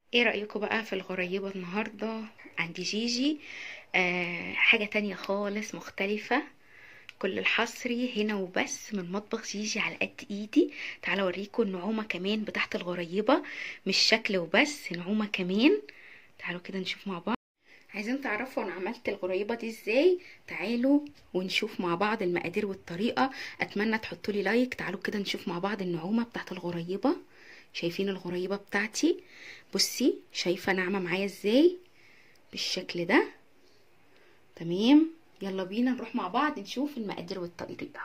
ايه رأيكم بقى في الغريبة النهاردة عندي جيجي آه حاجة تانية خالص مختلفة كل الحصري هنا وبس من مطبخ جيجي على قد ايدي تعالوا اوريكم النعومة كمان بتاعت الغريبة مش شكل وبس نعومة كمان تعالوا كده نشوف مع بعض عايزين تعرفوا انا عملت الغريبه دي ازاي تعالوا ونشوف مع بعض المقادير والطريقه اتمنى تحطوا لي لايك تعالوا كده نشوف مع بعض النعومه بتاعت الغريبه شايفين الغريبه بتاعتي بصي شايفه ناعمه معايا ازاي بالشكل ده تمام يلا بينا نروح مع بعض نشوف المقادير والطريقه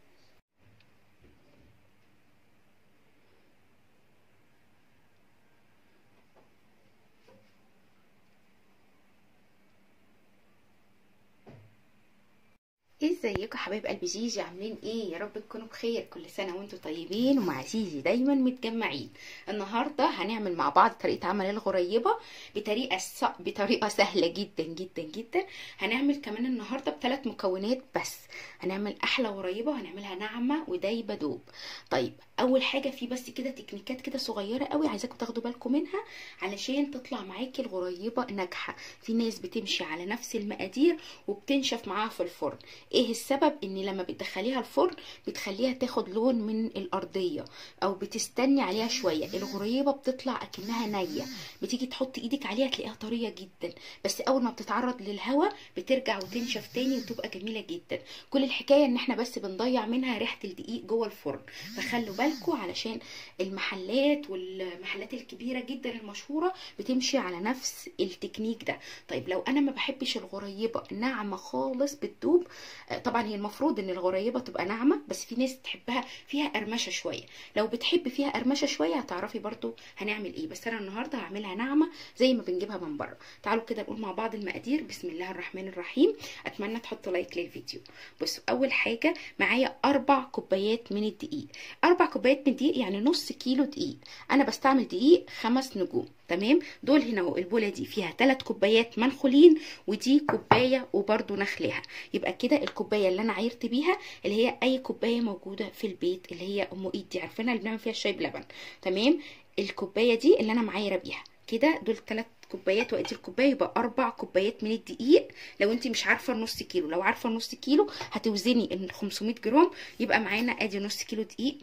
ازيكم حبايب قلب جيجي عاملين ايه يا رب تكونوا بخير كل سنه وانتم طيبين ومع جيجي دايما متجمعين النهارده هنعمل مع بعض طريقه عمل الغريبه بطريقه س... بطريقه سهله جدا جدا جدا هنعمل كمان النهارده بثلاث مكونات بس هنعمل احلى غريبه وهنعملها ناعمه ودايبه دوب طيب اول حاجه في بس كده تكنيكات كده صغيره قوي عايزاكم تاخدوا بالكم منها علشان تطلع معاكي الغريبه ناجحه في ناس بتمشي على نفس المقادير وبتنشف معاها في الفرن ايه السبب ان لما بتدخليها الفرن بتخليها تاخد لون من الارضيه او بتستني عليها شويه الغريبه بتطلع اكنها نيه بتيجي تحط ايدك عليها تلاقيها طريه جدا بس اول ما بتتعرض للهواء بترجع وتنشف تاني وتبقى جميله جدا كل الحكايه ان احنا بس بنضيع منها ريحه الدقيق جوه الفرن فخلوا بالكم علشان المحلات والمحلات الكبيره جدا المشهوره بتمشي على نفس التكنيك ده طيب لو انا ما بحبش الغريبه ناعمه خالص بتدوب طبعا هي المفروض ان الغريبه تبقى ناعمه بس في ناس تحبها فيها قرمشه شويه لو بتحب فيها قرمشه شويه هتعرفي برضو هنعمل ايه بس انا النهارده هعملها ناعمه زي ما بنجيبها من بره تعالوا كده نقول مع بعض المقادير بسم الله الرحمن الرحيم اتمنى تحطوا لايك للفيديو بصوا اول حاجه معايا اربع كوبايات من الدقيق اربع كوبايات من الدقيق يعني نص كيلو دقيق انا بستعمل دقيق خمس نجوم تمام دول هنا اهو البوله دي فيها 3 كوبايات منخولين ودي كوبايه وبرده نخلها يبقى كده الكوبايه اللي انا عايرت بيها اللي هي اي كوبايه موجوده في البيت اللي هي ام ايد دي عارفينها اللي بنعمل فيها الشاي بلبن تمام الكوبايه دي اللي انا معايره بيها كده دول 3 كوبايات وادي الكوبايه يبقى اربع كوبايات من الدقيق لو انت مش عارفه النص كيلو لو عارفه النص كيلو هتوزني ال 500 جرام يبقى معانا ادي نص كيلو دقيق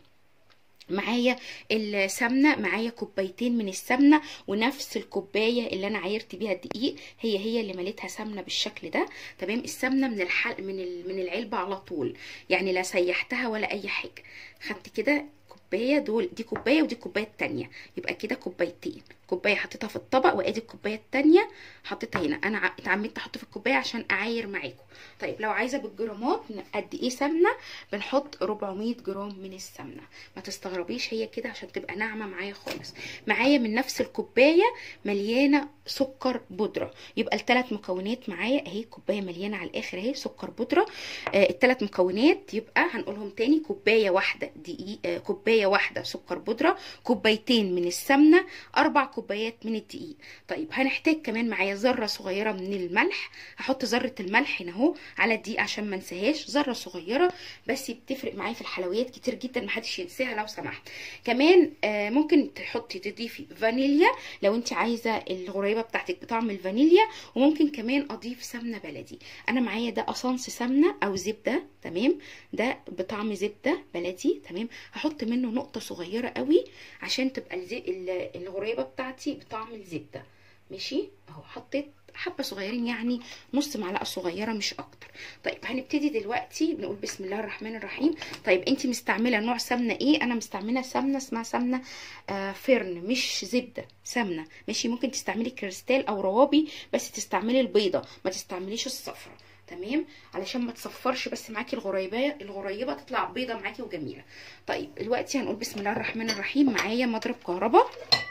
معايا السمنه معايا كوبايتين من السمنه ونفس الكوبايه اللي انا عايرت بيها الدقيق هي هي اللي مليتها سمنه بالشكل ده تمام السمنه من الحلق من من العلبه على طول يعني لا سيحتها ولا اي حاجه خدت كده كوبايه دول دي كوبايه ودي كوبايه تانية يبقى كده كوبايتين كوبايه حطيتها في الطبق وادي الكوبايه التانية حطيتها هنا انا اتعمدت احط في الكوبايه عشان اعاير معاكم طيب لو عايزه بالجرامات قد ايه سمنه بنحط 400 جرام من السمنه ما تستغربيش هي كده عشان تبقى ناعمه معايا خالص معايا من نفس الكوبايه مليانه سكر بودره يبقى الثلاث مكونات معايا اهي كوبايه مليانه على الاخر اهي سكر بودره آه الثلاث مكونات يبقى هنقولهم تاني كوبايه واحده دقيق آه كوبايه واحده سكر بودره كوبايتين من السمنه اربع كوبايات من الدقيق طيب هنحتاج كمان معايا ذره صغيره من الملح هحط ذره الملح هنا اهو على الدقيق عشان ما انساهاش ذره صغيره بس بتفرق معايا في الحلويات كتير جدا محدش ينساها لو سمحت كمان آه ممكن تحطي تضيفي فانيليا لو انت عايزه الغريبه بتاعتك بطعم الفانيليا وممكن كمان اضيف سمنه بلدي انا معايا ده اسانس سمنه او زبده تمام ده بطعم زبده بلدي تمام هحط منه نقطه صغيره قوي عشان تبقى الغريبه بتاعتي بطعم الزبده ماشي اهو حطيت حبه صغيرين يعني نص معلقه صغيره مش اكتر طيب هنبتدي دلوقتي نقول بسم الله الرحمن الرحيم طيب انت مستعمله نوع سمنه ايه انا مستعمله سمنه اسمها سمنه آه فرن مش زبده سمنه ماشي ممكن تستعملي كريستال او روابي بس تستعملي البيضه ما تستعمليش الصفرة تمام علشان ما تصفرش بس معاكي الغريبه الغريبه تطلع بيضه معاكي وجميله طيب دلوقتي هنقول بسم الله الرحمن الرحيم معايا مضرب كهرباء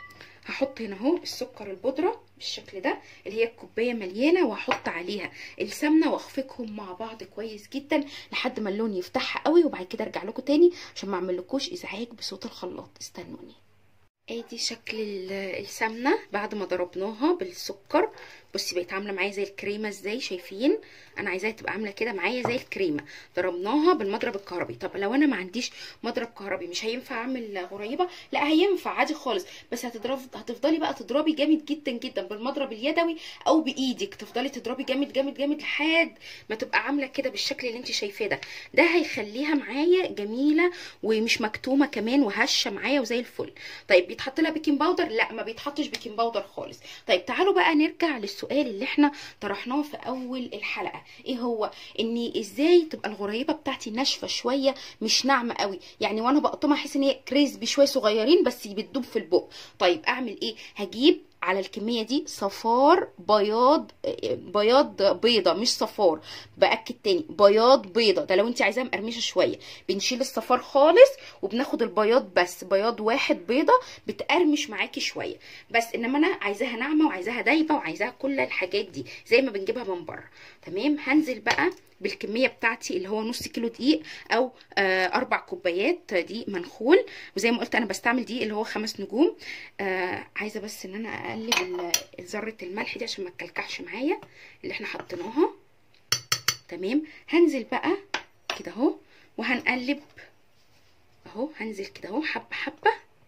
هحط هنا اهو السكر البودره بالشكل ده اللي هي الكوبايه مليانه واحط عليها السمنه واخفقهم مع بعض كويس جدا لحد ما اللون يفتحها قوي وبعد كده ارجع لكم تاني عشان ما اعملكوش ازعاج بصوت الخلاط استنوني ادي شكل ال- السمنه بعد ما ضربناها بالسكر بصي بقت عامله معايا زي الكريمه ازاي شايفين انا عايزاها تبقى عامله كده معايا زي الكريمه ضربناها بالمضرب الكهربي طب لو انا ما عنديش مضرب كهربي مش هينفع اعمل غريبه لا هينفع عادي خالص بس هتضرب هتفضلي بقى تضربي جامد جدا جدا بالمضرب اليدوي او بايدك تفضلي تضربي جامد جامد جامد لحد ما تبقى عامله كده بالشكل اللي انت شايفاه ده ده هيخليها معايا جميله ومش مكتومه كمان وهشه معايا وزي الفل طيب بيتحط لها بيكنج باودر لا ما بيتحطش بيكنج باودر خالص طيب تعالوا بقى نرجع للسؤال اللي احنا طرحناه في اول الحلقه ايه هو ان ازاي تبقى الغريبه بتاعتي ناشفه شويه مش ناعمه قوي يعني وانا بقطمها احس ان هي كريسبي شويه صغيرين بس بتدوب في البق طيب اعمل ايه هجيب على الكميه دي صفار بياض بياض بيضه مش صفار باكد تاني بياض بيضه ده لو انت عايزاها مقرمشه شويه بنشيل الصفار خالص وبناخد البياض بس بياض واحد بيضه بتقرمش معاكي شويه بس انما انا عايزاها ناعمه وعايزاها دايبه وعايزاها كل الحاجات دي زي ما بنجيبها من بره تمام هنزل بقى بالكميه بتاعتي اللي هو نص كيلو دقيق او آه اربع كوبايات دقيق منخول وزي ما قلت انا بستعمل دقيق اللي هو خمس نجوم آه عايزه بس ان انا اقلب ال- ذره الملح دي عشان ما تكلكعش معايا اللي احنا حطيناها تمام هنزل بقى كده اهو وهنقلب اهو هنزل كده اهو حبه حبه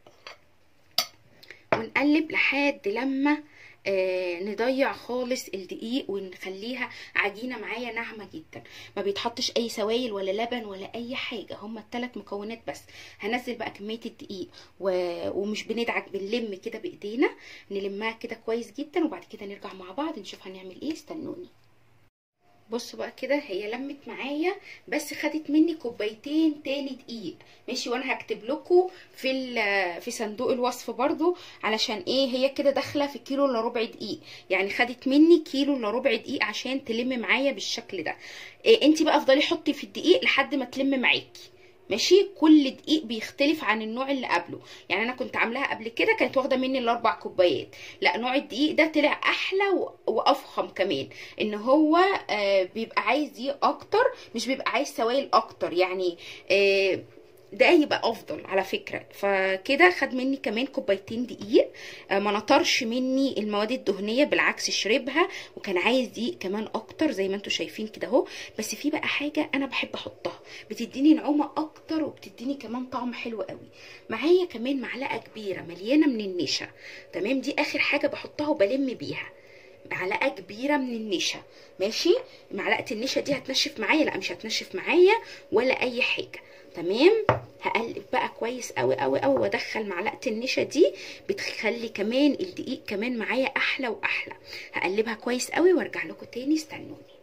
ونقلب لحد لما آه نضيع خالص الدقيق ونخليها عجينه معايا ناعمه جدا ما بيتحطش اي سوائل ولا لبن ولا اي حاجه هما الثلاث مكونات بس هنزل بقى كميه الدقيق و... ومش بندعك بنلم كده بايدينا نلمها كده كويس جدا وبعد كده نرجع مع بعض نشوف هنعمل ايه استنوني بصوا بقى كده هي لمت معايا بس خدت مني كوبايتين تاني دقيق ماشي وانا هكتب لكم في ال- في صندوق الوصف برضو علشان ايه هي كده داخله في كيلو الا ربع دقيق يعني خدت مني كيلو الا ربع دقيق عشان تلم معايا بالشكل ده إيه انت بقى افضلي حطي في الدقيق لحد ما تلم معاكي ماشي كل دقيق بيختلف عن النوع اللي قبله يعني انا كنت عاملاها قبل كده كانت واخده مني الاربع كوبايات لا نوع الدقيق ده طلع احلى و- وافخم كمان ان هو آه بيبقى عايز دقيق اكتر مش بيبقى عايز سوائل اكتر يعني آه ده يبقى افضل على فكره فكده خد مني كمان كوبايتين دقيق آه، ما نطرش مني المواد الدهنيه بالعكس شربها وكان عايز دقيق كمان اكتر زي ما انتم شايفين كده اهو بس في بقى حاجه انا بحب احطها بتديني نعومه اكتر وبتديني كمان طعم حلو قوي معايا كمان معلقه كبيره مليانه من النشا تمام دي اخر حاجه بحطها وبلم بيها معلقه كبيره من النشا ماشي معلقه النشا دي هتنشف معايا لا مش هتنشف معايا ولا اي حاجه تمام هقلب بقى كويس قوي قوي قوي وادخل معلقه النشا دي بتخلي كمان الدقيق كمان معايا احلى واحلى هقلبها كويس قوي وارجع لكم تاني استنوني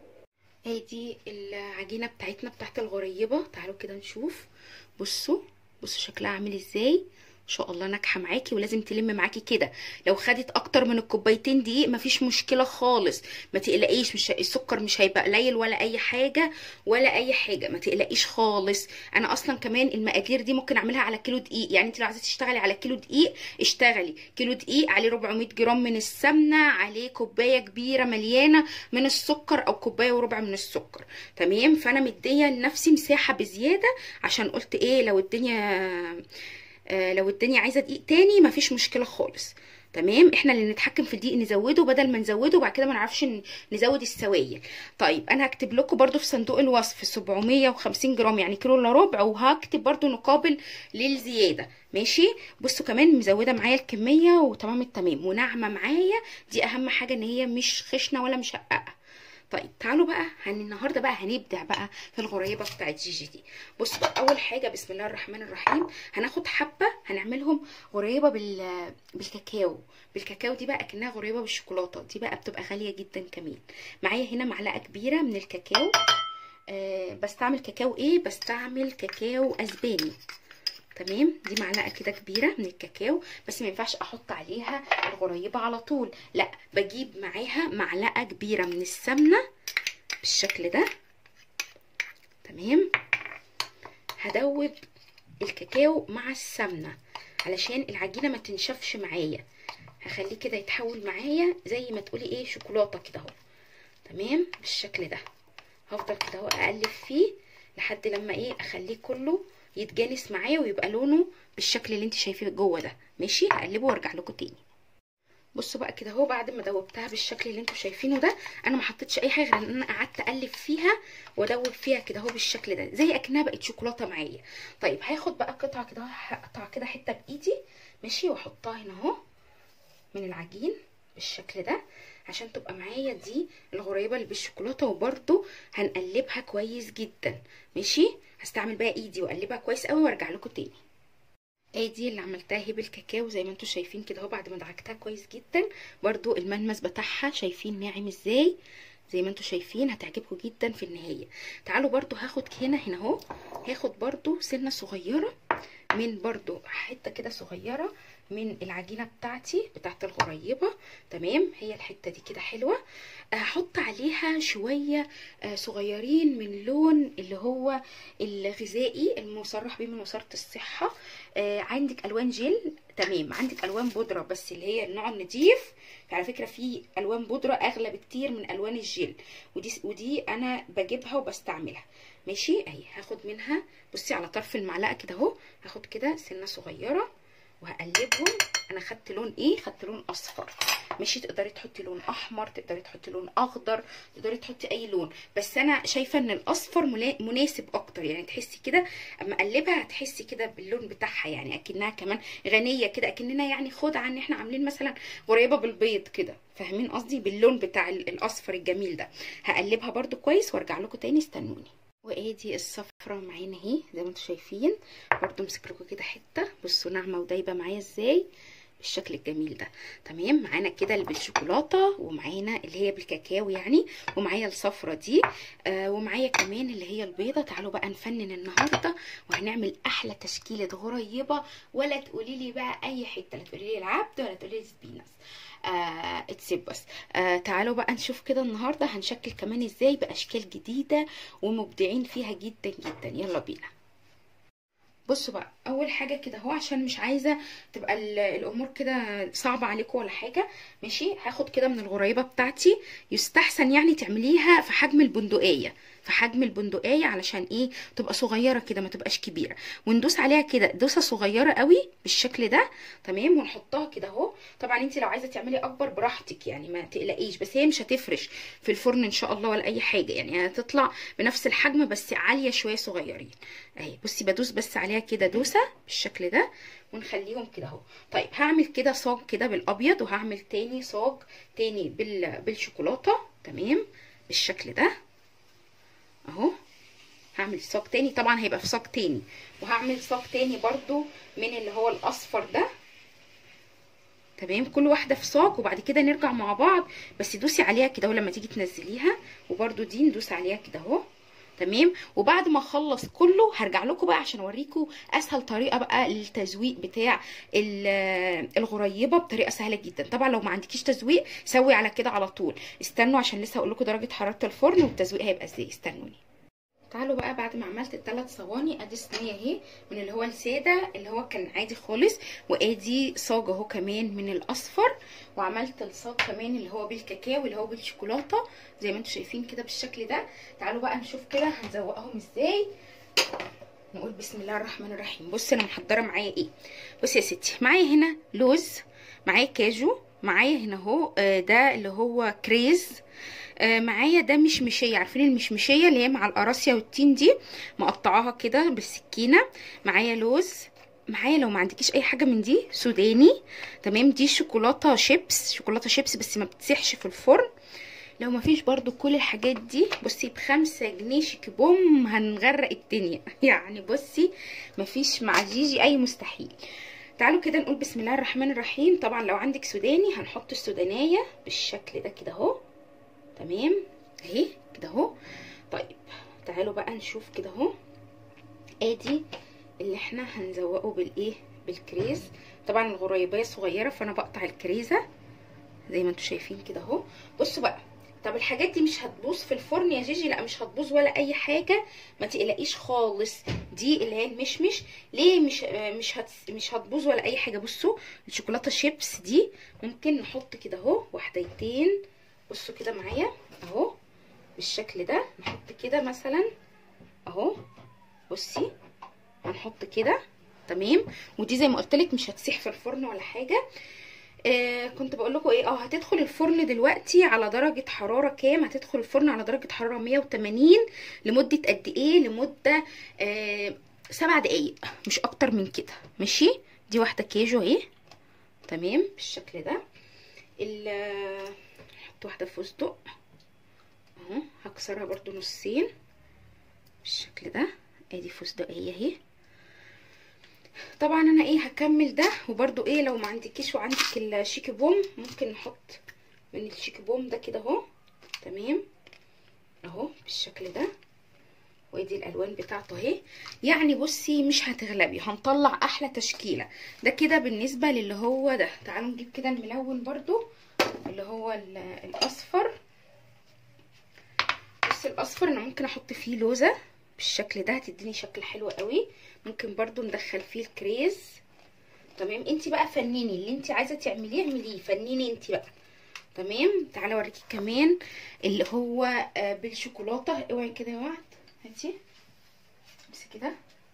ادي العجينه بتاعتنا بتاعت الغريبه تعالوا كده نشوف بصوا بصوا شكلها عامل ازاي ان شاء الله ناجحه معاكي ولازم تلم معاكي كده لو خدت اكتر من الكوبايتين دقيق مفيش مشكله خالص ما تقلقيش مش السكر مش هيبقى قليل ولا اي حاجه ولا اي حاجه ما تقلقيش خالص انا اصلا كمان المقادير دي ممكن اعملها على كيلو دقيق يعني انت لو عايزه تشتغلي على كيلو دقيق اشتغلي كيلو دقيق عليه 400 جرام من السمنه عليه كوبايه كبيره مليانه من السكر او كوبايه وربع من السكر تمام فانا مديه لنفسي مساحه بزياده عشان قلت ايه لو الدنيا آه، لو الدنيا عايزه دقيق تاني مفيش مشكله خالص تمام احنا اللي نتحكم في الدقيق نزوده بدل ما نزوده وبعد كده ما نعرفش ن- نزود السوائل طيب انا هكتب لكم برضو في صندوق الوصف 750 جرام يعني كيلو الا ربع وهكتب برضو مقابل للزياده ماشي بصوا كمان مزوده معايا الكميه وتمام التمام وناعمه معايا دي اهم حاجه ان هي مش خشنه ولا مشققه طيب تعالوا بقى هن النهارده بقى هنبدع بقى في الغريبه بتاعت جيجي دي بصوا بقى اول حاجه بسم الله الرحمن الرحيم هناخد حبه هنعملهم غريبه بال بالكاكاو بالكاكاو دي بقى اكنها غريبه بالشوكولاته دي بقى بتبقى غاليه جدا كمان معايا هنا معلقه كبيره من الكاكاو آه بستعمل كاكاو ايه بستعمل كاكاو اسباني تمام دي معلقه كده كبيره من الكاكاو بس ما ينفعش احط عليها الغريبه على طول لا بجيب معاها معلقه كبيره من السمنه بالشكل ده تمام هدوب الكاكاو مع السمنه علشان العجينه ما تنشفش معايا هخليه كده يتحول معايا زي ما تقولي ايه شوكولاته كده اهو تمام بالشكل ده هفضل كده اهو اقلب فيه لحد لما ايه اخليه كله يتجانس معايا ويبقى لونه بالشكل اللي انت شايفاه جوه ده ماشي هقلبه وارجع لكم تاني بصوا بقى كده اهو بعد ما دوبتها بالشكل اللي انتوا شايفينه ده انا ما حطيتش اي حاجه غير ان انا قعدت اقلب فيها وادوب فيها كده اهو بالشكل ده زي اكنها بقت شوكولاته معايا طيب هاخد بقى قطعه كده هقطع كده حته بايدي ماشي واحطها هنا اهو من العجين بالشكل ده عشان تبقى معايا دي الغريبه اللي بالشوكولاته وبرده هنقلبها كويس جدا ماشي هستعمل بقى ايدي واقلبها كويس قوي وارجع لكم تاني ادي اللي عملتها هي بالكاكاو زي ما انتم شايفين كده اهو بعد ما دعكتها كويس جدا برضو الملمس بتاعها شايفين ناعم ازاي زي ما انتم شايفين هتعجبكم جدا في النهايه تعالوا برضو هاخد هنا هنا اهو هاخد برضو سنه صغيره من برضو حته كده صغيره من العجينه بتاعتي بتاعت الغريبه تمام هي الحته دي كده حلوه هحط عليها شويه صغيرين من لون اللي هو الغذائي المصرح بيه من وزاره الصحه عندك الوان جل تمام عندك الوان بودره بس اللي هي النوع النضيف على فكره في الوان بودره اغلى بكتير من الوان الجل ودي ودي انا بجيبها وبستعملها ماشي اهي هاخد منها بصي على طرف المعلقه كده اهو هاخد كده سنه صغيره وهقلبهم انا خدت لون ايه خدت لون اصفر ماشي تقدري تحطي لون احمر تقدري تحطي لون اخضر تقدري تحطي اي لون بس انا شايفه ان الاصفر مناسب اكتر يعني تحسي كده اما اقلبها هتحسي كده باللون بتاعها يعني اكنها كمان غنيه كده اكننا يعني خدعه ان احنا عاملين مثلا غريبه بالبيض كده فاهمين قصدي باللون بتاع الاصفر الجميل ده هقلبها برده كويس وارجع لكم تاني استنوني وادي الصفرة معانا اهي زي ما انتم شايفين برضو امسك لكم كده حته بصوا ناعمه ودايبه معايا ازاي بالشكل الجميل ده تمام معانا كده اللي بالشوكولاته ومعانا اللي هي بالكاكاو يعني ومعايا الصفرة دي آه ومعايا كمان اللي هي البيضه تعالوا بقى نفنن النهارده وهنعمل احلى تشكيله غريبه ولا تقولي لي بقى اي حته لا تقولي لي العبد ولا تقولي لي سبينس آه اتسيب بس آه تعالوا بقى نشوف كده النهارده هنشكل كمان ازاي باشكال جديده ومبدعين فيها جدا جدا يلا بينا بصوا بقى اول حاجه كده اهو عشان مش عايزه تبقى الامور كده صعبه عليكم ولا حاجه ماشي هاخد كده من الغريبه بتاعتي يستحسن يعني تعمليها في حجم البندقيه في حجم البندقيه علشان ايه تبقى صغيره كده ما تبقاش كبيره وندوس عليها كده دوسه صغيره قوي بالشكل ده تمام ونحطها كده اهو طبعا انت لو عايزه تعملي اكبر براحتك يعني ما تقلقيش بس هي مش هتفرش في الفرن ان شاء الله ولا اي حاجه يعني هتطلع بنفس الحجم بس عاليه شويه صغيرين اهي بصي بدوس بس عليها كده دوسه بالشكل ده ونخليهم كده اهو طيب هعمل كده صاج كده بالابيض وهعمل تاني صاج تاني بال... بالشوكولاته تمام بالشكل ده اهو هعمل صاج تاني طبعا هيبقى في صاج تاني وهعمل صاج تاني برضو من اللي هو الاصفر ده تمام كل واحده في صاج وبعد كده نرجع مع بعض بس دوسي عليها كده ولما تيجي تنزليها وبرضو دي ندوس عليها كده اهو تمام وبعد ما اخلص كله هرجع لكم بقى عشان اوريكم اسهل طريقه بقى للتزويق بتاع الغريبه بطريقه سهله جدا طبعا لو ما عندكيش تزويق سوي على كده على طول استنوا عشان لسه هقول لكم درجه حراره الفرن والتزويق هيبقى ازاي استنوني تعالوا بقى بعد ما عملت الثلاث صواني ادي صينيه اهي من اللي هو الساده اللي هو كان عادي خالص وادي صاج اهو كمان من الاصفر وعملت الصاج كمان اللي هو بالكاكاو اللي هو بالشوكولاته زي ما انتم شايفين كده بالشكل ده تعالوا بقى نشوف كده هنزوقهم ازاي نقول بسم الله الرحمن الرحيم بصي انا محضره معايا ايه بصي يا ستي معايا هنا لوز معايا كاجو معايا هنا اهو ده اللي هو كريز آه معايا ده مشمشيه عارفين المشمشيه اللي هي مع القراصيه والتين دي مقطعاها كده بالسكينه معايا لوز معايا لو ما عندكيش اي حاجه من دي سوداني تمام دي شوكولاته شيبس شوكولاته شيبس بس ما بتسيحش في الفرن لو ما فيش برضو كل الحاجات دي بصي بخمسة جنيه شيك بوم هنغرق الدنيا يعني بصي ما فيش مع جيجي اي مستحيل تعالوا كده نقول بسم الله الرحمن الرحيم طبعا لو عندك سوداني هنحط السودانيه بالشكل ده كده اهو تمام اهي كده اهو طيب تعالوا بقى نشوف كده اهو ادي اللي احنا هنزوقه بالايه بالكريز طبعا الغريبيه صغيره فانا بقطع الكريزه زي ما انتم شايفين كده اهو بصوا بقى طب الحاجات دي مش هتبوظ في الفرن يا جيجي لا مش هتبوظ ولا اي حاجه ما تقلقيش خالص دي اللي هي المشمش ليه مش مش هت مش هتبوظ ولا اي حاجه بصوا الشوكولاته شيبس دي ممكن نحط كده اهو واحدتين بصوا كده معايا اهو بالشكل ده نحط كده مثلا اهو بصي هنحط كده تمام ودي زي ما قلت لك مش هتسيح في الفرن ولا حاجه آه كنت بقول لكم ايه اه هتدخل الفرن دلوقتي على درجه حراره كام هتدخل الفرن على درجه حراره 180 لمده قد ايه لمده آه سبع دقايق مش اكتر من كده ماشي دي واحده كيجو اهي تمام بالشكل ده نحط واحده فستق اهو هكسرها برضو نصين بالشكل ده ادي فستق هي اهي طبعا انا ايه هكمل ده وبرده ايه لو ما عندكيش وعندك الشيكي بوم ممكن نحط من الشيكي بوم ده كده اهو تمام اهو بالشكل ده وادي الالوان بتاعته اهي يعني بصي مش هتغلبي هنطلع احلى تشكيله ده كده بالنسبه للي هو ده تعالوا نجيب كده الملون برده اللي هو الاصفر بص الاصفر انا ممكن احط فيه لوزه بالشكل ده هتديني شكل حلو قوي ممكن برضو ندخل فيه الكريز تمام انت بقى فنيني اللي انت عايزه تعمليه اعمليه فنيني انت بقى تمام تعالى اوريكي كمان اللي هو آه بالشوكولاته اوعي كده يا وعد هاتي بس كده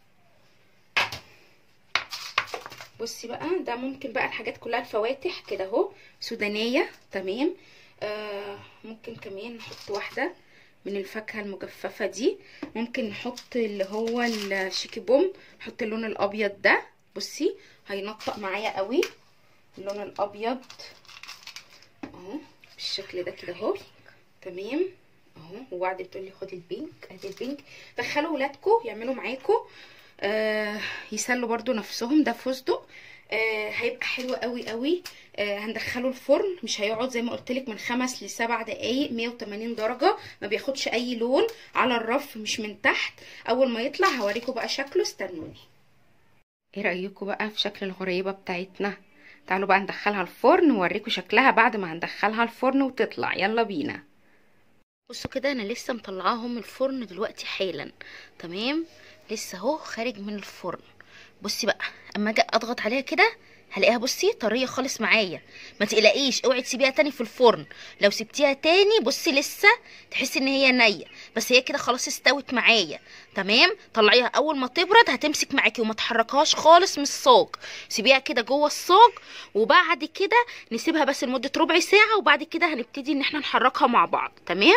بصي بقى ده ممكن بقى الحاجات كلها الفواتح كده اهو سودانيه تمام آه ممكن كمان نحط واحده من الفاكهه المجففه دي ممكن نحط اللي هو الشيكي بوم نحط اللون الابيض ده بصي هينطق معايا قوي اللون الابيض اهو بالشكل ده كده اهو تمام اهو وبعد بتقولي خدي البينك ادي البينك دخلوا ولادكم يعملوا معاكم آه يسلوا برضو نفسهم ده فستق آه هيبقى حلو قوي قوي آه هندخله الفرن مش هيقعد زي ما قلت لك من خمس لسبع دقايق 180 درجه ما بياخدش اي لون على الرف مش من تحت اول ما يطلع هوريكم بقى شكله استنوني ايه رايكم بقى في شكل الغريبه بتاعتنا تعالوا بقى ندخلها الفرن ووريكم شكلها بعد ما هندخلها الفرن وتطلع يلا بينا بصوا كده انا لسه مطلعاهم الفرن دلوقتي حالا تمام لسه اهو خارج من الفرن بصي بقى اما اجي اضغط عليها كده هلاقيها بصي طريه خالص معايا ما تقلقيش اوعي تسيبيها تاني في الفرن لو سبتيها تاني بصي لسه تحسي ان هي نيه بس هي كده خلاص استوت معايا تمام طلعيها اول ما تبرد هتمسك معاكي وما تحركهاش خالص من الصاج سيبيها كده جوه الصاج وبعد كده نسيبها بس لمده ربع ساعه وبعد كده هنبتدي ان احنا نحركها مع بعض تمام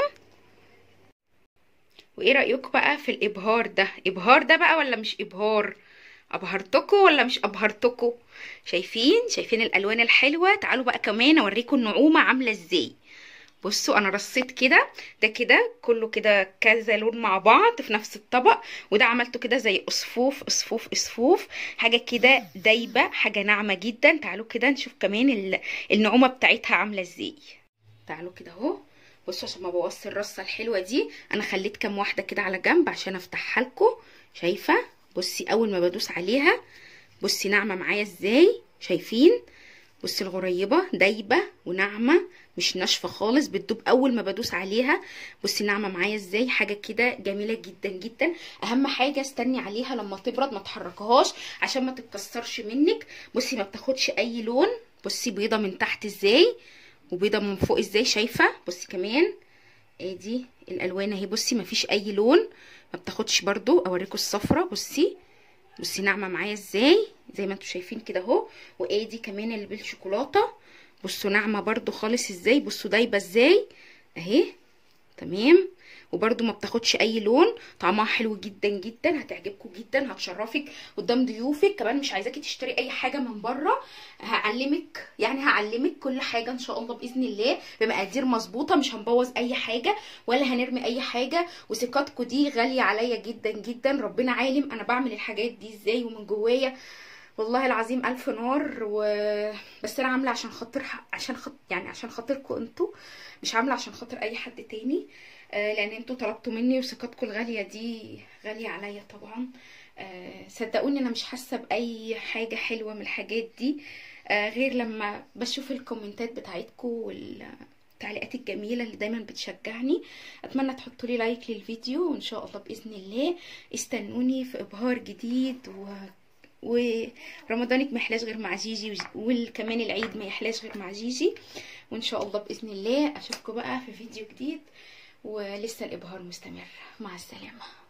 وايه رايكم بقى في الابهار ده ابهار ده بقى ولا مش ابهار ابهرتكم ولا مش ابهرتكم شايفين شايفين الالوان الحلوه تعالوا بقى كمان اوريكم النعومه عامله ازاي بصوا انا رصيت كده ده كده كله كده كذا لون مع بعض في نفس الطبق وده عملته كده زي اصفوف اصفوف اصفوف حاجه كده دايبه حاجه ناعمه جدا تعالوا كده نشوف كمان النعومه بتاعتها عامله ازاي تعالوا كده اهو بصوا عشان ما بوظش الرصه الحلوه دي انا خليت كام واحده كده على جنب عشان افتحها لكم شايفه بصي اول ما بدوس عليها بصي ناعمه معايا ازاي شايفين بصي الغريبه دايبه وناعمه مش ناشفه خالص بتدوب اول ما بدوس عليها بصي ناعمه معايا ازاي حاجه كده جميله جدا جدا اهم حاجه استني عليها لما تبرد ما تحركهاش عشان ما تتكسرش منك بصي ما بتاخدش اي لون بصي بيضه من تحت ازاي وبيضه من فوق ازاي شايفه بصي كمان ادي الالوان اهي بصي مفيش اي لون ما بتاخدش برضو اوريكم الصفرة بصي بصي ناعمه معايا ازاي زي ما انتم شايفين كده اهو وادي كمان اللي بالشوكولاته بصوا ناعمه برضو خالص ازاي بصوا دايبه ازاي اهي تمام وبرده ما بتاخدش اي لون طعمها حلو جدا جدا هتعجبكم جدا هتشرفك قدام ضيوفك كمان مش عايزاكي تشتري اي حاجه من بره هعلمك يعني هعلمك كل حاجه ان شاء الله باذن الله بمقادير مظبوطه مش هنبوظ اي حاجه ولا هنرمي اي حاجه وثقتكم دي غاليه عليا جدا جدا ربنا عالم انا بعمل الحاجات دي ازاي ومن جوايا والله العظيم الف نار و... بس انا عامله عشان خاطر عشان خاطر يعني عشان خاطركم انتوا مش عامله عشان خاطر اي حد تاني آه لان انتوا طلبتوا مني وثقتكم الغاليه دي غاليه عليا طبعا آه صدقوني انا مش حاسه باي حاجه حلوه من الحاجات دي آه غير لما بشوف الكومنتات بتاعتكم والتعليقات الجميله اللي دايما بتشجعني اتمنى تحطوا لي لايك للفيديو وان شاء الله باذن الله استنوني في ابهار جديد و ورمضانك ما يحلاش غير مع جيجي وكمان العيد ما يحلاش غير مع جيجي وان شاء الله باذن الله اشوفكم بقى في فيديو جديد ولسه الابهار مستمر مع السلامه